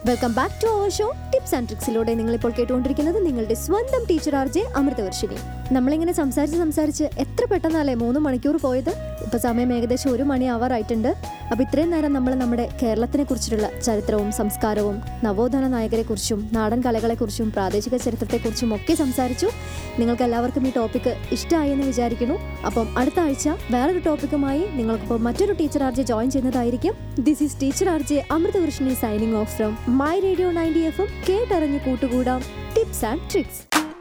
welcome back to our show tips and ട്രിക്സിലൂടെ നിങ്ങൾ ഇപ്പോൾ കേട്ടുകൊണ്ടിരിക്കുന്നത് നിങ്ങളുടെ സ്വന്തം ടീച്ചർ ആർ ജെ അമൃതവർഷിനി നമ്മളിങ്ങനെ സംസാരിച്ച് സംസാരിച്ച് എത്ര പെട്ടെന്നല്ലേ മൂന്ന് മണിക്കൂർ പോയത് ഇപ്പൊ സമയം ഏകദേശം ഒരു മണി ആവാറായിട്ടുണ്ട് അപ്പൊ ഇത്രയും നേരം നമ്മൾ നമ്മുടെ കേരളത്തിനെ കുറിച്ചിട്ടുള്ള ചരിത്രവും സംസ്കാരവും നവോത്ഥാന നായകരെ കുറിച്ചും നാടൻ കലകളെക്കുറിച്ചും പ്രാദേശിക ചരിത്രത്തെക്കുറിച്ചും ഒക്കെ സംസാരിച്ചു നിങ്ങൾക്ക് എല്ലാവർക്കും ഈ ടോപ്പിക്ക് ഇഷ്ടമായി എന്ന് വിചാരിക്കുന്നു അപ്പം അടുത്ത ആഴ്ച വേറൊരു ടോപ്പിക്കുമായി നിങ്ങൾക്കിപ്പോൾ മറ്റൊരു ടീച്ചർ ആർ ജെ ജോയിൻ ചെയ്യുന്നതായിരിക്കും this is teacher R J Amruthavarshini signing off from my radio ninety F M കേട്ടറിഞ്ഞ് കൂട്ടുകൂടാം ടിപ്സ് ആൻഡ് ട്രിക്സ്